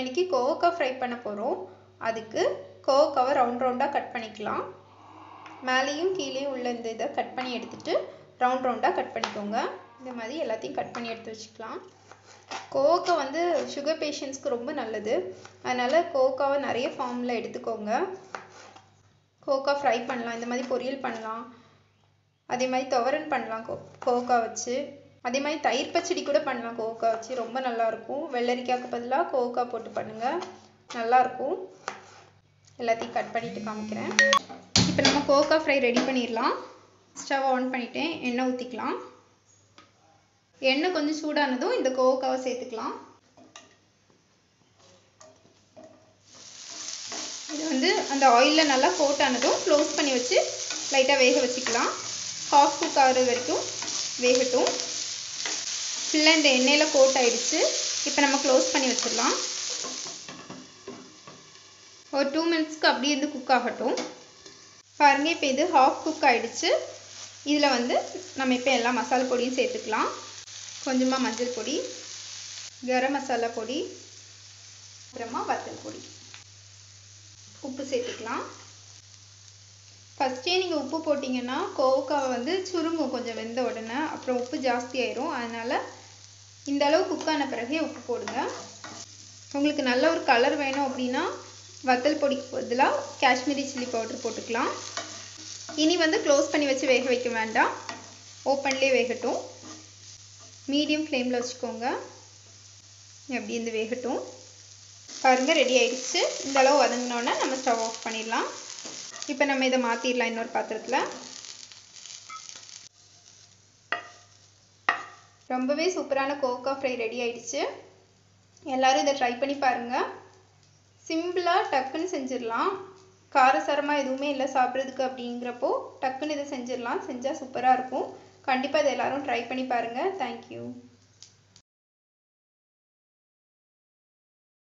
இன்றைக்கி கோவக்கா ஃப்ரை பண்ண போகிறோம் அதுக்கு கோவக்காவை ரவுண்ட் ரவுண்டாக கட் பண்ணிக்கலாம் மேலேயும் கீழேயும் உள்ள இந்த இதை கட் பண்ணி எடுத்துகிட்டு ரவுண்ட் ரவுண்டாக கட் பண்ணிக்கோங்க இந்த மாதிரி எல்லாத்தையும் கட் பண்ணி எடுத்து வச்சுக்கலாம் கோவக்கா வந்து சுகர் பேஷண்ட்ஸ்க்கு ரொம்ப நல்லது அதனால் கோவக்காவை நிறைய ஃபார்மில் எடுத்துக்கோங்க கோவக்கா ஃப்ரை பண்ணலாம் இந்த மாதிரி பொரியல் பண்ணலாம் அதே மாதிரி துவரன் பண்ணலாம் கோ கோவக்கா வச்சு அதே மாதிரி தயிர் பச்சடி கூட பண்ணலாம் கோவக்கா வச்சு ரொம்ப நல்லாயிருக்கும் வெள்ளரிக்காய்க்கு பதிலாக கோவக்கா போட்டு பண்ணுங்கள் நல்லாயிருக்கும் எல்லாத்தையும் கட் பண்ணிவிட்டு காமிக்கிறேன் இப்போ நம்ம கோவக்கா ஃப்ரை ரெடி பண்ணிடலாம் ஸ்டவ் ஆன் பண்ணிட்டேன் எண்ணெய் ஊற்றிக்கலாம் எண்ணெய் கொஞ்சம் சூடானதும் இந்த கோவக்காவை சேர்த்துக்கலாம் இது வந்து அந்த ஆயிலில் நல்லா கோட் ஆனதும் க்ளோஸ் பண்ணி வச்சு லைட்டாக வேக வச்சுக்கலாம் ஹாஃப் குக் ஆகிற வரைக்கும் வேகட்டும் ஃபுல்லாக இந்த எண்ணெயில் கோட் ஆயிடுச்சு இப்போ நம்ம க்ளோஸ் பண்ணி வச்சிடலாம் ஒரு டூ மினிட்ஸ்க்கு அப்படியே இருந்து குக் ஆகட்டும் பாருங்க இப்போ இது ஹாஃப் குக் ஆகிடுச்சு இதில் வந்து நம்ம இப்போ எல்லா மசாலா பொடியும் சேர்த்துக்கலாம் கொஞ்சமாக மஞ்சள் பொடி கரம் மசாலா பொடி அப்புறமா வத்தல் பொடி உப்பு சேர்த்துக்கலாம் ஃபஸ்ட்டே நீங்கள் உப்பு போட்டிங்கன்னா கோவக்காவை வந்து சுருங்கும் கொஞ்சம் வெந்த உடனே அப்புறம் உப்பு ஜாஸ்தி ஆயிரும் அதனால் இந்த அளவு குக் ஆன பிறகே உப்பு போடுங்க உங்களுக்கு நல்ல ஒரு கலர் வேணும் அப்படின்னா வத்தல் பொடிக்கு பதிலாக காஷ்மீரி சில்லி பவுடர் போட்டுக்கலாம் இனி வந்து க்ளோஸ் பண்ணி வச்சு வேக வைக்க வேண்டாம் ஓப்பன்லேயே வேகட்டும் மீடியம் ஃப்ளேமில் வச்சுக்கோங்க எப்படி இருந்து வேகட்டும் பாருங்கள் ரெடி ஆயிடுச்சு இந்த அளவு வதங்கினோன்னே நம்ம ஸ்டவ் ஆஃப் பண்ணிடலாம் இப்போ நம்ம இதை மாற்றிடலாம் இன்னொரு பாத்திரத்தில் ரொம்பவே சூப்பரான கோக்கா ஃப்ரை ரெடி ஆயிடுச்சு எல்லோரும் இதை ட்ரை பண்ணி பாருங்கள் சிம்பிளாக டக்குன்னு செஞ்சிடலாம் காரசாரமாக எதுவுமே இல்லை சாப்பிட்றதுக்கு அப்படிங்கிறப்போ டக்குன்னு இதை செஞ்சிடலாம் செஞ்சால் சூப்பராக இருக்கும் கண்டிப்பாக இதை எல்லோரும் ட்ரை பண்ணி பாருங்கள் தேங்க்யூ